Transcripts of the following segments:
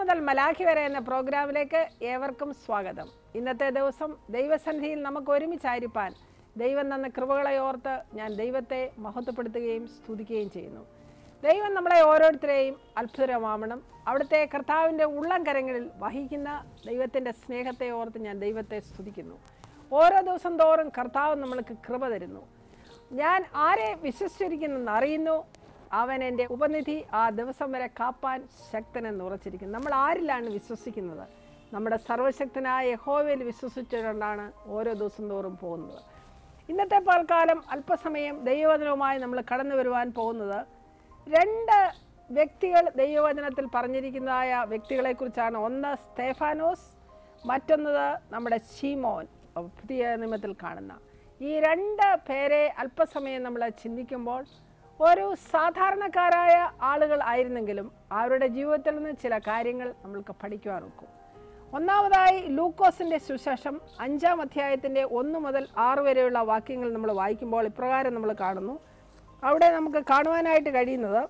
മുതൽ മലാഖി വരെ എന്ന പ്രോഗ്രാമിലേക്ക് ഏവർക്കും സ്വാഗതം ഇന്നത്തെ ദിവസം ദൈവസന്നിധിയിൽ നമുക്ക് ഒരുമിച്ചായിരിക്കാൻ ദൈവം തന്ന കൃപകളെ ഓർത്ത് ഞാൻ ദൈവത്തെ മഹത്വപ്പെടുത്തുകയും സ്തുതിക്കുകയും ചെയ്യുന്നു ദൈവം നമ്മളെ ഓരോരുത്തരെയും അത്ഭുതമാവണം അവിടുത്തെ കർത്താവിൻ്റെ ഉള്ളം കരങ്ങളിൽ വഹിക്കുന്ന ദൈവത്തിൻ്റെ സ്നേഹത്തെ ഓർത്ത് ഞാൻ ദൈവത്തെ സ്തുതിക്കുന്നു ഓരോ ദിവസം തോറും കർത്താവ് നമ്മൾക്ക് കൃപ തരുന്നു ഞാൻ ആരെ വിശ്വസിച്ചിരിക്കുന്നെന്ന് അറിയുന്നു അവൻ എൻ്റെ ഉപനിധി ആ ദിവസം വരെ കാപ്പാൻ ശക്തനെന്ന് ഉറച്ചിരിക്കുന്നു നമ്മൾ ആരിലാണ് വിശ്വസിക്കുന്നത് നമ്മുടെ സർവശക്തനായ യഹോവയിൽ വിശ്വസിച്ചുകൊണ്ടാണ് ഓരോ ദിവസം തോറും പോകുന്നത് ഇന്നത്തെ പാൽക്കാലം അല്പസമയം ദൈവവചനവുമായി നമ്മൾ കടന്നു വരുവാൻ പോകുന്നത് രണ്ട് വ്യക്തികൾ ദൈവവചനത്തിൽ പറഞ്ഞിരിക്കുന്നതായ വ്യക്തികളെക്കുറിച്ചാണ് ഒന്ന് സ്തേഫാനോസ് മറ്റൊന്നത് നമ്മുടെ ഷീമോൻ പുതിയ നിയമത്തിൽ കാണുന്ന ഈ രണ്ട് പേരെ അല്പസമയം നമ്മൾ ചിന്തിക്കുമ്പോൾ ഒരു സാധാരണക്കാരായ ആളുകൾ ആയിരുന്നെങ്കിലും അവരുടെ ജീവിതത്തിൽ നിന്ന് ചില കാര്യങ്ങൾ നമ്മൾക്ക് പഠിക്കുവാൻ നോക്കും ഒന്നാമതായി ലൂക്കോസിന്റെ സുശേഷം അഞ്ചാം അധ്യായത്തിന്റെ ഒന്ന് മുതൽ ആറ് വരെയുള്ള വാക്യങ്ങൾ നമ്മൾ വായിക്കുമ്പോൾ ഇപ്രകാരം നമ്മൾ കാണുന്നു അവിടെ നമുക്ക് കാണുവാനായിട്ട് കഴിയുന്നത്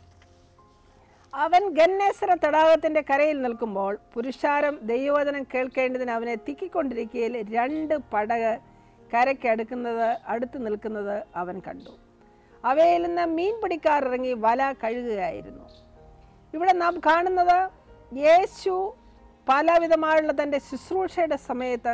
അവൻ ഗന്നേശ്വര തടാകത്തിന്റെ കരയിൽ നിൽക്കുമ്പോൾ പുരുഷാരം ദൈവവചനം കേൾക്കേണ്ടതിന് അവനെ തിക്കിക്കൊണ്ടിരിക്കുകയിൽ രണ്ട് പടക് കരയ്ക്കടുക്കുന്നത് അടുത്ത് നിൽക്കുന്നത് അവൻ കണ്ടു അവയിൽ നിന്ന് മീൻ പിടിക്കാർ ഇറങ്ങി വല കഴുകുകയായിരുന്നു ഇവിടെ നാം കാണുന്നത് യേശു പലവിധമായുള്ള തൻ്റെ ശുശ്രൂഷയുടെ സമയത്ത്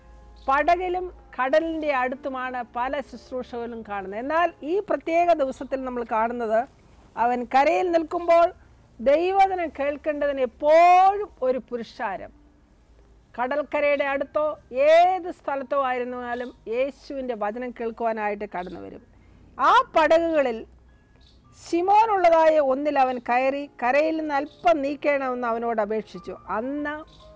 പടകിലും കടലിൻ്റെ അടുത്തുമാണ് പല ശുശ്രൂഷകളും കാണുന്നത് എന്നാൽ ഈ പ്രത്യേക ദിവസത്തിൽ നമ്മൾ കാണുന്നത് അവൻ കരയിൽ നിൽക്കുമ്പോൾ ദൈവവചനം കേൾക്കേണ്ടതിന് എപ്പോഴും ഒരു പുരുഷാരം കടൽക്കരയുടെ അടുത്തോ ഏത് സ്ഥലത്തോ ആയിരുന്നാലും യേശുവിൻ്റെ വചനം കേൾക്കുവാനായിട്ട് കടന്നു വരും ആ പടകുകളിൽ ശിമോനുള്ളതായ ഒന്നിൽ അവൻ കയറി കരയിൽ നിന്ന് അല്പം നീക്കണമെന്ന് അവനോട് അപേക്ഷിച്ചു അന്ന്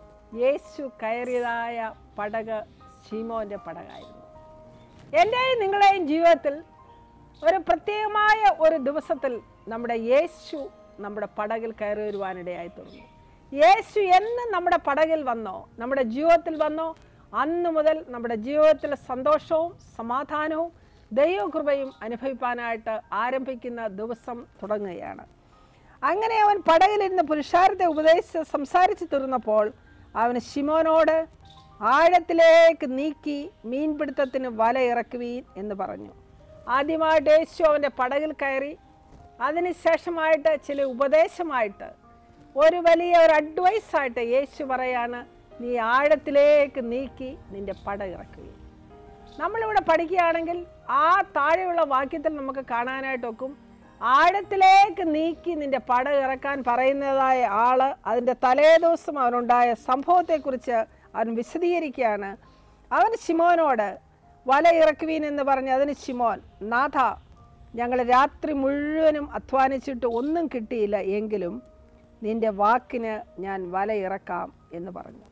യേശു കയറിയതായ പടക് ശിമോൻ്റെ പടകായിരുന്നു എൻ്റെയും നിങ്ങളുടെയും ജീവിതത്തിൽ ഒരു പ്രത്യേകമായ ഒരു ദിവസത്തിൽ നമ്മുടെ യേശു നമ്മുടെ പടകിൽ കയറി വരുവാനിടയായി തുടങ്ങി യേശു എന്ന് നമ്മുടെ പടകിൽ വന്നോ നമ്മുടെ ജീവിതത്തിൽ വന്നോ അന്ന് മുതൽ നമ്മുടെ ജീവിതത്തിലെ സന്തോഷവും സമാധാനവും ദൈവകൃപയും അനുഭവിപ്പാനായിട്ട് ആരംഭിക്കുന്ന ദിവസം തുടങ്ങുകയാണ് അങ്ങനെ അവൻ പടകിലിരുന്ന് പുരുഷാരത്തെ ഉപദേശിച്ച് സംസാരിച്ചു തീർന്നപ്പോൾ അവന് ശിമോനോട് ആഴത്തിലേക്ക് നീക്കി മീൻപിടുത്തത്തിന് വല ഇറക്കുവീൻ എന്ന് പറഞ്ഞു ആദ്യമായിട്ട് യേശു അവൻ്റെ പടകിൽ കയറി അതിനുശേഷമായിട്ട് ചില ഉപദേശമായിട്ട് ഒരു വലിയ ഒരു അഡ്വൈസായിട്ട് യേശു പറയാണ് നീ ആഴത്തിലേക്ക് നീക്കി നിന്റെ പടകിറക്കുകയും നമ്മളിവിടെ പഠിക്കുകയാണെങ്കിൽ ആ താഴെയുള്ള വാക്യത്തിൽ നമുക്ക് കാണാനായിട്ടൊക്കും ആഴത്തിലേക്ക് നീക്കി നിന്റെ പട ഇറക്കാൻ പറയുന്നതായ ആള് അതിൻ്റെ തലേദിവസം അവനുണ്ടായ സംഭവത്തെക്കുറിച്ച് അവൻ വിശദീകരിക്കുകയാണ് അവൻ ശിമോനോട് വല ഇറക്കുവീൻ എന്ന് പറഞ്ഞ് അതിന് ശിമോൻ നാഥ ഞങ്ങൾ രാത്രി മുഴുവനും അധ്വാനിച്ചിട്ട് ഒന്നും കിട്ടിയില്ല എങ്കിലും നിന്റെ വാക്കിന് ഞാൻ വല ഇറക്കാം എന്ന് പറഞ്ഞു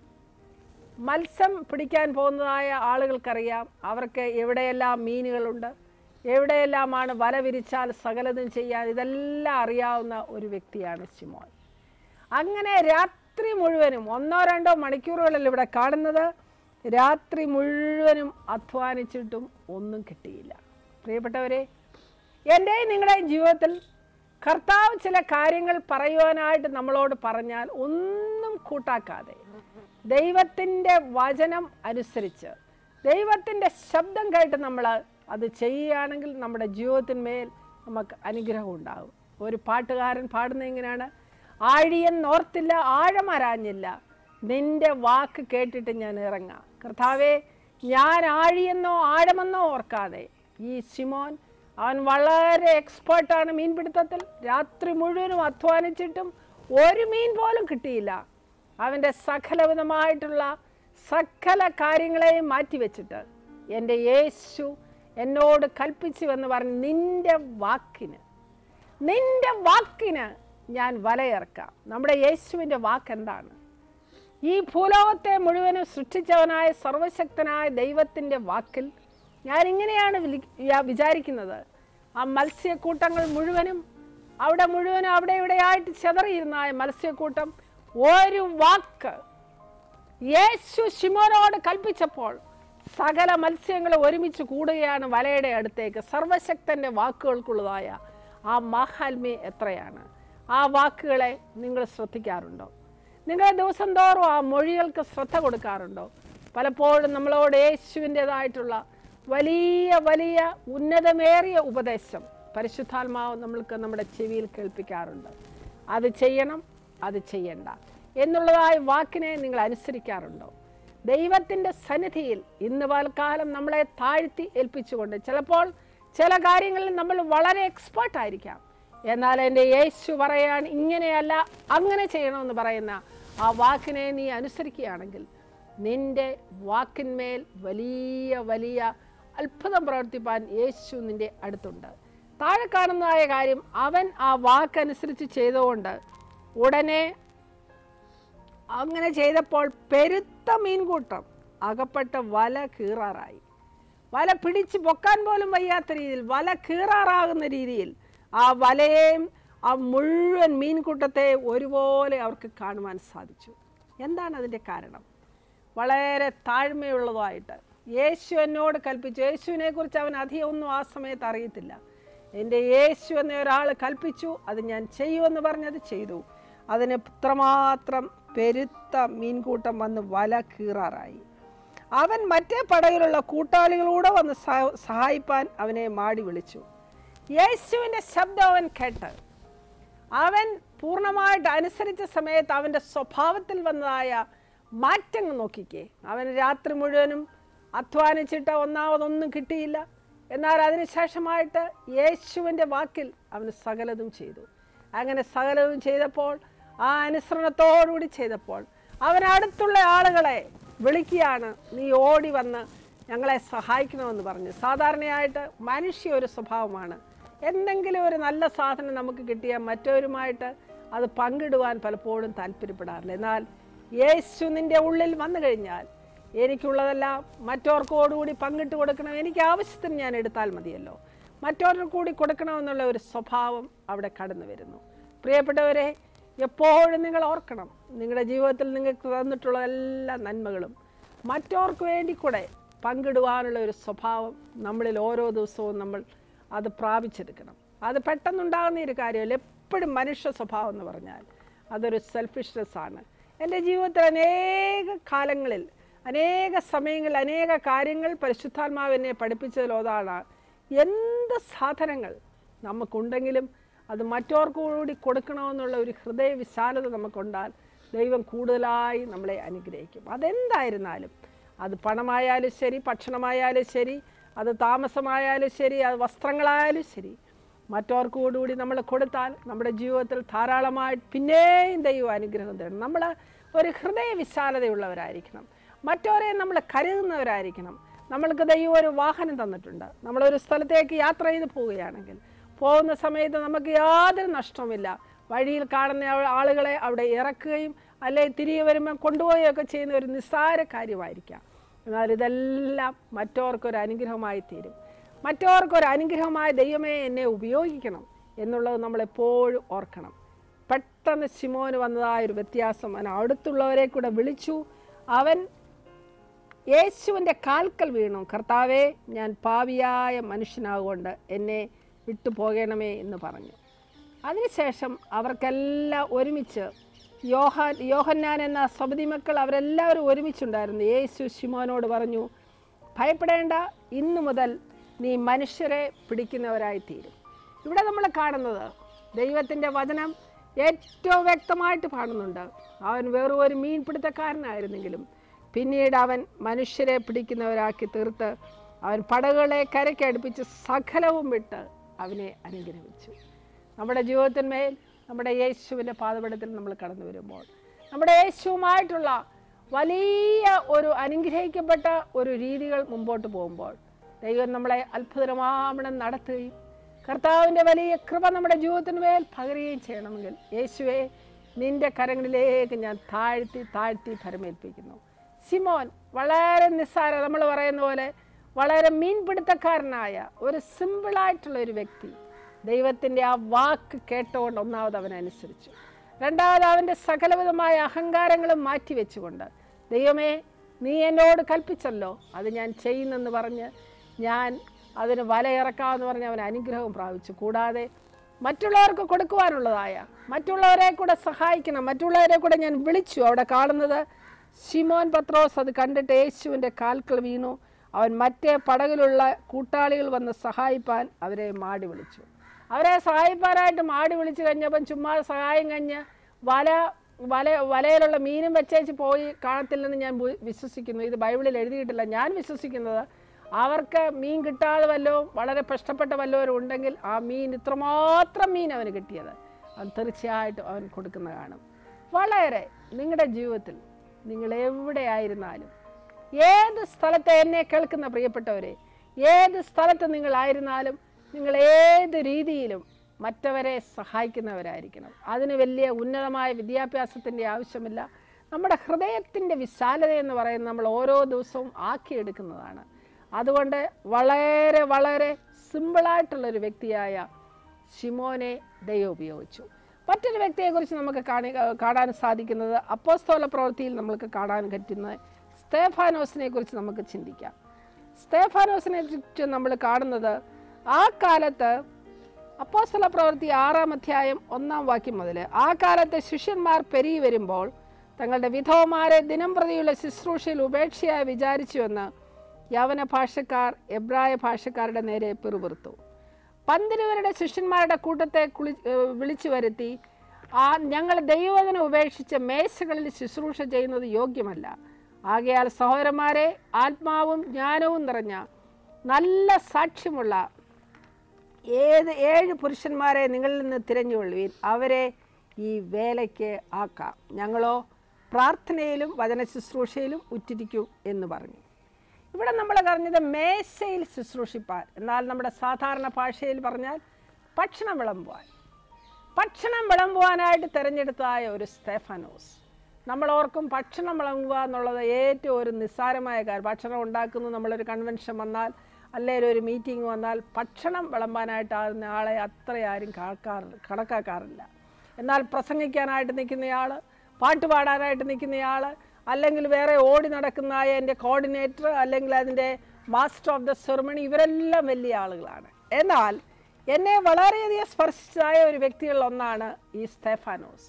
മത്സ്യം പിടിക്കാൻ പോകുന്നതായ ആളുകൾക്കറിയാം അവർക്ക് എവിടെയെല്ലാം മീനുകളുണ്ട് എവിടെയെല്ലാമാണ് വല വിരിച്ചാൽ സകലതും ചെയ്യാൻ ഇതെല്ലാം അറിയാവുന്ന ഒരു വ്യക്തിയാണ് ശിമോൻ അങ്ങനെ രാത്രി മുഴുവനും ഒന്നോ രണ്ടോ മണിക്കൂറുകളിൽ ഇവിടെ കാണുന്നത് രാത്രി മുഴുവനും അധ്വാനിച്ചിട്ടും ഒന്നും കിട്ടിയില്ല പ്രിയപ്പെട്ടവരെ എൻ്റെയും നിങ്ങളുടെയും ജീവിതത്തിൽ കർത്താവ് ചില കാര്യങ്ങൾ പറയുവാനായിട്ട് നമ്മളോട് പറഞ്ഞാൽ ഒന്നും കൂട്ടാക്കാതെ ദൈവത്തിൻ്റെ വചനം അനുസരിച്ച് ദൈവത്തിൻ്റെ ശബ്ദം കേട്ട് നമ്മൾ അത് ചെയ്യുകയാണെങ്കിൽ നമ്മുടെ ജീവിതത്തിന്മേൽ നമുക്ക് അനുഗ്രഹം ഉണ്ടാകും ഒരു പാട്ടുകാരൻ പാടുന്ന എങ്ങനെയാണ് ആഴിയെന്നോർത്തില്ല ആഴമരാഞ്ഞില്ല നിന്റെ വാക്ക് കേട്ടിട്ട് ഞാൻ ഇറങ്ങാം കർത്താവേ ഞാൻ ആഴിയെന്നോ ആഴമെന്നോ ഓർക്കാതെ ഈ സിമോൻ അവൻ വളരെ എക്സ്പേർട്ടാണ് മീൻപിടുത്തത്തിൽ രാത്രി മുഴുവനും അധ്വാനിച്ചിട്ടും ഒരു മീൻ പോലും കിട്ടിയില്ല അവൻ്റെ സകലവിധമായിട്ടുള്ള സകല കാര്യങ്ങളെയും മാറ്റിവെച്ചിട്ട് എൻ്റെ യേശു എന്നോട് കൽപ്പിച്ചു എന്ന് പറഞ്ഞ് നിന്റെ വാക്കിന് നിന്റെ വാക്കിന് ഞാൻ വലയിറക്കാം നമ്മുടെ യേശുവിൻ്റെ വാക്ക് എന്താണ് ഈ ഭൂലോകത്തെ മുഴുവനും സൃഷ്ടിച്ചവനായ സർവശക്തനായ ദൈവത്തിൻ്റെ വാക്കിൽ ഞാൻ ഇങ്ങനെയാണ് വിചാരിക്കുന്നത് ആ മത്സ്യക്കൂട്ടങ്ങൾ മുഴുവനും അവിടെ മുഴുവനും അവിടെ ഇവിടെയായിട്ട് ചെതറിയിരുന്ന ആ മത്സ്യക്കൂട്ടം ഒരു വാക്ക് യേശു ശിമോനോട് കൽപ്പിച്ചപ്പോൾ സകല മത്സ്യങ്ങൾ ഒരുമിച്ച് കൂടുകയാണ് വലയുടെ അടുത്തേക്ക് സർവശക്തൻ്റെ വാക്കുകൾക്കുള്ളതായ ആ മാഹാത്മ്യം എത്രയാണ് ആ വാക്കുകളെ നിങ്ങൾ ശ്രദ്ധിക്കാറുണ്ടോ നിങ്ങൾ ദിവസം തോറും ആ മൊഴികൾക്ക് ശ്രദ്ധ കൊടുക്കാറുണ്ടോ പലപ്പോഴും നമ്മളോട് യേശുവിൻ്റെതായിട്ടുള്ള വലിയ വലിയ ഉന്നതമേറിയ ഉപദേശം പരിശുദ്ധാത്മാവ് നമ്മൾക്ക് നമ്മുടെ ചെവിയിൽ കേൾപ്പിക്കാറുണ്ട് അത് ചെയ്യണം അത് ചെയ്യണ്ട എന്നുള്ളതായ വാക്കിനെ നിങ്ങൾ അനുസരിക്കാറുണ്ടോ ദൈവത്തിൻ്റെ സന്നിധിയിൽ ഇന്ന് പൽക്കാലം നമ്മളെ താഴ്ത്തി ഏൽപ്പിച്ചുകൊണ്ട് ചിലപ്പോൾ ചില കാര്യങ്ങളിൽ നമ്മൾ വളരെ എക്സ്പേർട്ട് ആയിരിക്കാം എന്നാൽ എൻ്റെ യേശു പറയാൻ ഇങ്ങനെയല്ല അങ്ങനെ ചെയ്യണമെന്ന് പറയുന്ന ആ വാക്കിനെ നീ അനുസരിക്കുകയാണെങ്കിൽ നിന്റെ വാക്കിന്മേൽ വലിയ വലിയ അത്ഭുതം പ്രവർത്തിപ്പാൻ യേശു നിന്റെ അടുത്തുണ്ട് താഴെ കാണുന്നതായ കാര്യം അവൻ ആ വാക്കനുസരിച്ച് ചെയ്തുകൊണ്ട് ഉടനെ അങ്ങനെ ചെയ്തപ്പോൾ പെരുത്ത മീൻകൂട്ടം അകപ്പെട്ട വല കീറാറായി വല പിടിച്ച് പൊക്കാൻ പോലും വയ്യാത്ത രീതിയിൽ വല കീറാറാകുന്ന രീതിയിൽ ആ വലയെയും ആ മുഴുവൻ മീൻകൂട്ടത്തെ ഒരുപോലെ അവർക്ക് കാണുവാൻ സാധിച്ചു എന്താണ് അതിൻ്റെ കാരണം വളരെ താഴ്മയുള്ളതായിട്ട് യേശു എന്നോട് കൽപ്പിച്ചു യേശുവിനെ കുറിച്ച് അവൻ അധികം ഒന്നും ആ സമയത്ത് അറിയത്തില്ല എൻ്റെ യേശു എന്ന ഒരാൾ കൽപ്പിച്ചു അത് ഞാൻ ചെയ്യുമെന്ന് പറഞ്ഞത് ചെയ്തു അതിന് ഇത്രമാത്രം പെരുത്ത മീൻകൂട്ടം വന്ന് വല കീറാറായി അവൻ മറ്റേ പടകിലുള്ള കൂട്ടാളികളൂടെ വന്ന് സഹ- സഹായിപ്പാൻ അവനെ മാടി വിളിച്ചു യേശുവിൻ്റെ ശബ്ദം അവൻ കേട്ട് അവൻ പൂർണ്ണമായിട്ട് അനുസരിച്ച സമയത്ത് അവൻ്റെ സ്വഭാവത്തിൽ വന്നതായ മാറ്റങ്ങൾ നോക്കിക്കേ അവൻ രാത്രി മുഴുവനും അധ്വാനിച്ചിട്ട് ഒന്നാമതൊന്നും കിട്ടിയില്ല എന്നാൽ അതിനുശേഷമായിട്ട് യേശുവിൻ്റെ വാക്കിൽ അവന് സകലതും ചെയ്തു അങ്ങനെ സകലതും ചെയ്തപ്പോൾ ആ അനുസരണത്തോടുകൂടി ചെയ്തപ്പോൾ അവൻ അടുത്തുള്ള ആളുകളെ വിളിക്കുകയാണ് നീ ഓടി വന്ന് ഞങ്ങളെ സഹായിക്കണമെന്ന് പറഞ്ഞു സാധാരണയായിട്ട് മനുഷ്യ ഒരു സ്വഭാവമാണ് എന്തെങ്കിലും ഒരു നല്ല സാധനം നമുക്ക് കിട്ടിയാൽ മറ്റവരുമായിട്ട് അത് പങ്കിടുവാൻ പലപ്പോഴും താല്പര്യപ്പെടാറില്ല എന്നാൽ യേശു നിൻ്റെ ഉള്ളിൽ വന്നു കഴിഞ്ഞാൽ എനിക്കുള്ളതെല്ലാം മറ്റോർക്കോടുകൂടി പങ്കിട്ട് കൊടുക്കണം എനിക്ക് ആവശ്യത്തിന് ഞാൻ എടുത്താൽ മതിയല്ലോ മറ്റവർക്ക് കൂടി കൊടുക്കണമെന്നുള്ള ഒരു സ്വഭാവം അവിടെ കടന്നു വരുന്നു പ്രിയപ്പെട്ടവരെ എപ്പോഴും നിങ്ങൾ ഓർക്കണം നിങ്ങളുടെ ജീവിതത്തിൽ നിങ്ങൾക്ക് തന്നിട്ടുള്ള എല്ലാ നന്മകളും മറ്റവർക്ക് വേണ്ടി കൂടെ പങ്കിടുവാനുള്ള ഒരു സ്വഭാവം നമ്മളിൽ ഓരോ ദിവസവും നമ്മൾ അത് പ്രാപിച്ചെടുക്കണം അത് പെട്ടെന്നുണ്ടാകുന്ന ഒരു കാര്യമല്ല എപ്പോഴും മനുഷ്യ സ്വഭാവം എന്ന് പറഞ്ഞാൽ അതൊരു സെൽഫിഷ്നെസ് ആണ് എൻ്റെ ജീവിതത്തിൽ അനേക കാലങ്ങളിൽ അനേക സമയങ്ങളിൽ അനേക കാര്യങ്ങൾ പരിശുദ്ധാത്മാവ് എന്നെ പഠിപ്പിച്ചതിലൊതാണ് എന്ത് സാധനങ്ങൾ നമുക്കുണ്ടെങ്കിലും അത് മറ്റവർക്ക് കൂടി കൊടുക്കണമെന്നുള്ള ഒരു ഹൃദയ വിശാലത നമുക്കുണ്ടാൽ ദൈവം കൂടുതലായി നമ്മളെ അനുഗ്രഹിക്കും അതെന്തായിരുന്നാലും അത് പണമായാലും ശരി ഭക്ഷണമായാലും ശരി അത് താമസമായാലും ശരി അത് വസ്ത്രങ്ങളായാലും ശരി മറ്റവർക്ക് കൂടി നമ്മൾ കൊടുത്താൽ നമ്മുടെ ജീവിതത്തിൽ ധാരാളമായിട്ട് പിന്നെയും ദൈവം അനുഗ്രഹം തരണം നമ്മൾ ഒരു ഹൃദയ വിശാലതയുള്ളവരായിരിക്കണം മറ്റവരെ നമ്മൾ കരുതുന്നവരായിരിക്കണം നമ്മൾക്ക് ദൈവം ഒരു വാഹനം തന്നിട്ടുണ്ട് നമ്മളൊരു സ്ഥലത്തേക്ക് യാത്ര ചെയ്ത് പോവുകയാണെങ്കിൽ പോകുന്ന സമയത്ത് നമുക്ക് യാതൊരു നഷ്ടവുമില്ല വഴിയിൽ കാണുന്ന ആ- ആളുകളെ അവിടെ ഇറക്കുകയും അല്ലെങ്കിൽ തിരികെ വരുമ്പോൾ കൊണ്ടുപോവുകയൊക്കെ ചെയ്യുന്ന ഒരു നിസ്സാര കാര്യമായിരിക്കാം എന്നാൽ ഇതെല്ലാം മറ്റവർക്കൊരു അനുഗ്രഹമായി തീരും മറ്റവർക്കൊരു അനുഗ്രഹമായ ദൈവമേ എന്നെ ഉപയോഗിക്കണം എന്നുള്ളത് നമ്മളെപ്പോഴും ഓർക്കണം പെട്ടെന്ന് ശിമോന് വന്നതായ ഒരു വ്യത്യാസം അവൻ അടുത്തുള്ളവരെ കൂടെ വിളിച്ചു അവൻ യേശുവിൻ്റെ കാൽക്കൽ വീണു കർത്താവേ ഞാൻ പാവിയായ മനുഷ്യനാകൊണ്ട് എന്നെ വിട്ടു പോകണമേ എന്ന് പറഞ്ഞു അതിനുശേഷം അവർക്കെല്ലാം ഒരുമിച്ച് യോഹാൻ യോഹന്നാൻ എന്ന സബതി മക്കൾ അവരെല്ലാവരും ഒരുമിച്ചുണ്ടായിരുന്നു യേശു ശിമോനോട് പറഞ്ഞു ഭയപ്പെടേണ്ട ഇന്നു മുതൽ നീ മനുഷ്യരെ പിടിക്കുന്നവരായി തീരും ഇവിടെ നമ്മൾ കാണുന്നത് ദൈവത്തിൻ്റെ വചനം ഏറ്റവും വ്യക്തമായിട്ട് കാണുന്നുണ്ട് അവൻ വെറും ഒരു മീൻപിടുത്തക്കാരനായിരുന്നെങ്കിലും പിന്നീട് അവൻ മനുഷ്യരെ പിടിക്കുന്നവരാക്കി തീർത്ത് അവൻ പടകുകളെ കരയ്ക്ക് അടുപ്പിച്ച് സകലവും വിട്ട് അവനെ അനുഗ്രഹിച്ചു നമ്മുടെ ജീവിതത്തിന്മേൽ നമ്മുടെ യേശുവിൻ്റെ പാതപടത്തിൽ നമ്മൾ കടന്നു വരുമ്പോൾ നമ്മുടെ യേശുവുമായിട്ടുള്ള വലിയ ഒരു അനുഗ്രഹിക്കപ്പെട്ട ഒരു രീതികൾ മുമ്പോട്ട് പോകുമ്പോൾ ദൈവം നമ്മളെ അത്ഭുതമാമണം നടത്തുകയും കർത്താവിൻ്റെ വലിയ കൃപ നമ്മുടെ ജീവിതത്തിന് മേൽ പകരുകയും ചെയ്യണമെങ്കിൽ യേശുവെ നിന്റെ കരങ്ങളിലേക്ക് ഞാൻ താഴ്ത്തി താഴ്ത്തി ഭരമേൽപ്പിക്കുന്നു സിമോൻ വളരെ നിസ്സാര നമ്മൾ പറയുന്ന പോലെ വളരെ മീൻപിടുത്തക്കാരനായ ഒരു സിമ്പിളായിട്ടുള്ള ഒരു വ്യക്തി ദൈവത്തിൻ്റെ ആ വാക്ക് കേട്ടുകൊണ്ട് ഒന്നാമത് അവൻ അനുസരിച്ചു രണ്ടാമത് അവൻ്റെ സകലവിധമായ അഹങ്കാരങ്ങളും മാറ്റിവെച്ചുകൊണ്ട് ദൈവമേ നീ എന്നോട് കൽപ്പിച്ചല്ലോ അത് ഞാൻ ചെയ്യുന്നെന്ന് പറഞ്ഞ് ഞാൻ അതിന് വല ഇറക്കാമെന്ന് പറഞ്ഞ് അവൻ അനുഗ്രഹം പ്രാപിച്ചു കൂടാതെ മറ്റുള്ളവർക്ക് കൊടുക്കുവാനുള്ളതായ മറ്റുള്ളവരെ കൂടെ സഹായിക്കണം മറ്റുള്ളവരെ കൂടെ ഞാൻ വിളിച്ചു അവിടെ കാണുന്നത് ശിമോൻ പത്രോസ് അത് കണ്ടിട്ട് യേശുവിൻ്റെ കാൽക്കൾ വീണു അവൻ മറ്റേ പടകിലുള്ള കൂട്ടാളികൾ വന്ന് സഹായിപ്പാൻ അവരെ മാടി വിളിച്ചു അവരെ സഹായിപ്പാനായിട്ട് മാടി വിളിച്ചു കഴിഞ്ഞപ്പം ചുമ്മാ സഹായം കഴിഞ്ഞ് വല വല വലയിലുള്ള മീനും വെച്ചേച്ച് പോയി കാണത്തില്ലെന്ന് ഞാൻ ബു- വിശ്വസിക്കുന്നു ഇത് ബൈബിളിൽ എഴുതിയിട്ടില്ല ഞാൻ വിശ്വസിക്കുന്നത് അവർക്ക് മീൻ കിട്ടാതെ വല്ലതും വളരെ കഷ്ടപ്പെട്ട വല്ലവരും ഉണ്ടെങ്കിൽ ആ മീൻ ഇത്രമാത്രം മീൻ അവന് കിട്ടിയത് അവൻ തീർച്ചയായിട്ടും അവൻ കൊടുക്കുന്ന കാണും വളരെ നിങ്ങളുടെ ജീവിതത്തിൽ നിങ്ങൾ എവിടെയായിരുന്നാലും ഏത് സ്ഥലത്ത് എന്നെ കേൾക്കുന്ന പ്രിയപ്പെട്ടവരെ ഏത് സ്ഥലത്ത് നിങ്ങളായിരുന്നാലും നിങ്ങൾ ഏത് രീതിയിലും മറ്റവരെ സഹായിക്കുന്നവരായിരിക്കണം അതിന് വലിയ ഉന്നതമായ വിദ്യാഭ്യാസത്തിൻ്റെ ആവശ്യമില്ല നമ്മുടെ ഹൃദയത്തിൻ്റെ വിശാലത എന്ന് പറയുന്നത് നമ്മൾ ഓരോ ദിവസവും ആക്കിയെടുക്കുന്നതാണ് അതുകൊണ്ട് വളരെ വളരെ സിമ്പിളായിട്ടുള്ളൊരു വ്യക്തിയായ ഷിമോനെ ദൈവം ഉപയോഗിച്ചു മറ്റൊരു വ്യക്തിയെക്കുറിച്ച് നമുക്ക് കാണി കാണാൻ സാധിക്കുന്നത് അപ്പോസ്തോല പ്രവൃത്തിയിൽ നമുക്ക് കാണാൻ പറ്റുന്ന സ്തേഫാനോസിനെ കുറിച്ച് നമുക്ക് ചിന്തിക്കാം സ്തേഫാനോസിനെ കുറിച്ച് നമ്മൾ കാണുന്നത് ആ കാലത്ത് അപ്പോസ്തല പ്രവൃത്തി ആറാം അധ്യായം ഒന്നാം വാക്യം മുതൽ ആ കാലത്ത് ശിഷ്യന്മാർ പെരുകി വരുമ്പോൾ തങ്ങളുടെ വിധവമാരെ ദിനം പ്രതിയുള്ള ശുശ്രൂഷയിൽ ഉപേക്ഷയായി വിചാരിച്ചുവെന്ന് യവന ഭാഷക്കാർ എബ്രായ ഭാഷക്കാരുടെ നേരെ പിറുപിറുത്തു പന്തിരുവരുടെ ശിഷ്യന്മാരുടെ കൂട്ടത്തെ കുളി ഏഹ് വിളിച്ചു വരുത്തി ആ ഞങ്ങൾ ദൈവവചന ഉപേക്ഷിച്ച് മേശകളിൽ ശുശ്രൂഷ ചെയ്യുന്നത് യോഗ്യമല്ല ആകയാൽ സഹോദരന്മാരെ ആത്മാവും ജ്ഞാനവും നിറഞ്ഞ നല്ല സാക്ഷ്യമുള്ള ഏത് ഏഴ് പുരുഷന്മാരെ നിങ്ങളിൽ നിന്ന് തിരഞ്ഞുകൊള്ളുവീൻ അവരെ ഈ വേലയ്ക്ക് ആക്കാം ഞങ്ങളോ പ്രാർത്ഥനയിലും വചന ശുശ്രൂഷയിലും ഉറ്റിരിക്കും എന്ന് പറഞ്ഞു ഇവിടെ നമ്മൾ പറഞ്ഞത് മേശയിൽ ശുശ്രൂഷിപ്പാൻ എന്നാൽ നമ്മുടെ സാധാരണ ഭാഷയിൽ പറഞ്ഞാൽ ഭക്ഷണം വിളമ്പുവാൻ ഭക്ഷണം വിളമ്പുവാനായിട്ട് തിരഞ്ഞെടുത്തതായ ഒരു സ്തേഫാനോസ് നമ്മൾ ഓർക്കും ഭക്ഷണം വിളമ്പുക എന്നുള്ളത് ഏറ്റവും ഒരു നിസ്സാരമായ കാര്യം ഭക്ഷണം ഉണ്ടാക്കുന്നു നമ്മളൊരു കൺവെൻഷൻ വന്നാൽ അല്ലെങ്കിൽ ഒരു മീറ്റിംഗ് വന്നാൽ ഭക്ഷണം വിളമ്പാനായിട്ട് ആകുന്ന ആളെ അത്ര ആരും കാക്കാറില്ല കണക്കാക്കാറില്ല എന്നാൽ പ്രസംഗിക്കാനായിട്ട് നിൽക്കുന്നയാൾ പാട്ട് പാടാനായിട്ട് നിൽക്കുന്നയാൾ അല്ലെങ്കിൽ വേറെ ഓടി നടക്കുന്നതായ എൻ്റെ കോർഡിനേറ്റർ അല്ലെങ്കിൽ അതിൻ്റെ മാസ്റ്റർ ഓഫ് ദ സെറമണി ഇവരെല്ലാം വലിയ ആളുകളാണ് എന്നാൽ എന്നെ വളരെയധികം സ്പർശിച്ചതായ ഒരു വ്യക്തികളിൽ ഒന്നാണ് ഈ സ്തേഫാനോസ്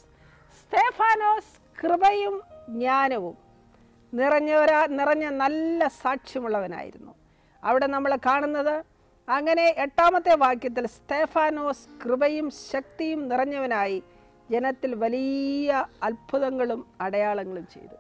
സ്തേഫാനോസ് കൃപയും ജ്ഞാനവും നിറഞ്ഞവരാ നിറഞ്ഞ നല്ല സാക്ഷ്യമുള്ളവനായിരുന്നു അവിടെ നമ്മൾ കാണുന്നത് അങ്ങനെ എട്ടാമത്തെ വാക്യത്തിൽ സ്തേഫാനോസ് കൃപയും ശക്തിയും നിറഞ്ഞവനായി ജനത്തിൽ വലിയ അത്ഭുതങ്ങളും അടയാളങ്ങളും ചെയ്തു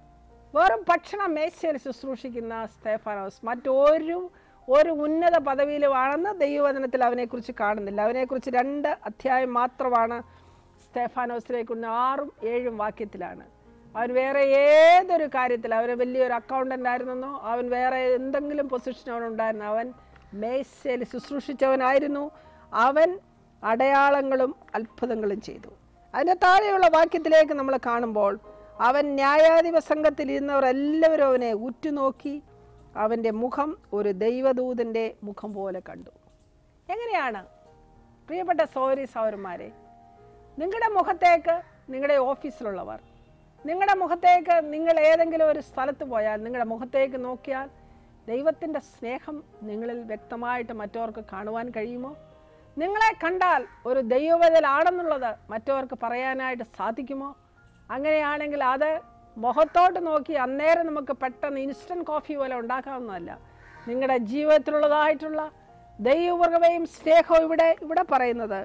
വെറും ഭക്ഷണ മേശയിൽ ശുശ്രൂഷിക്കുന്ന സ്തേഫാനോസ് മറ്റൊരു ഒരു ഉന്നത പദവിയിലുമാണെന്ന് ദൈവവചനത്തിൽ അവനെക്കുറിച്ച് കാണുന്നില്ല അവനെക്കുറിച്ച് രണ്ട് അധ്യായം മാത്രമാണ് സ്തേഫാനോസിനെക്കുറിച്ച് ആറും ഏഴും വാക്യത്തിലാണ് അവൻ വേറെ ഏതൊരു കാര്യത്തിൽ അവന് വലിയൊരു അക്കൗണ്ടൻ്റ് ആയിരുന്നെന്നോ അവൻ വേറെ എന്തെങ്കിലും പൊസിഷൻ അവനുണ്ടായിരുന്നു അവൻ മേശയിൽ ശുശ്രൂഷിച്ചവനായിരുന്നു അവൻ അടയാളങ്ങളും അത്ഭുതങ്ങളും ചെയ്തു അതിൻ്റെ താഴെയുള്ള വാക്യത്തിലേക്ക് നമ്മൾ കാണുമ്പോൾ അവൻ ന്യായാധിപ സംഘത്തിൽ ഇരുന്നവർ എല്ലാവരും അവനെ ഉറ്റുനോക്കി അവൻ്റെ മുഖം ഒരു ദൈവദൂതൻ്റെ മുഖം പോലെ കണ്ടു എങ്ങനെയാണ് പ്രിയപ്പെട്ട സൗരി സൗരന്മാരെ നിങ്ങളുടെ മുഖത്തേക്ക് നിങ്ങളുടെ ഓഫീസിലുള്ളവർ നിങ്ങളുടെ മുഖത്തേക്ക് നിങ്ങൾ ഏതെങ്കിലും ഒരു സ്ഥലത്ത് പോയാൽ നിങ്ങളുടെ മുഖത്തേക്ക് നോക്കിയാൽ ദൈവത്തിൻ്റെ സ്നേഹം നിങ്ങളിൽ വ്യക്തമായിട്ട് മറ്റവർക്ക് കാണുവാൻ കഴിയുമോ നിങ്ങളെ കണ്ടാൽ ഒരു ദൈവവതലാണെന്നുള്ളത് മറ്റവർക്ക് പറയാനായിട്ട് സാധിക്കുമോ അങ്ങനെയാണെങ്കിൽ അത് മുഖത്തോട്ട് നോക്കി അന്നേരം നമുക്ക് പെട്ടെന്ന് ഇൻസ്റ്റൻറ്റ് കോഫി പോലെ ഉണ്ടാക്കാവുന്നതല്ല നിങ്ങളുടെ ജീവിതത്തിലുള്ളതായിട്ടുള്ള ദൈവകൃപയും സ്നേഹവും ഇവിടെ ഇവിടെ പറയുന്നത്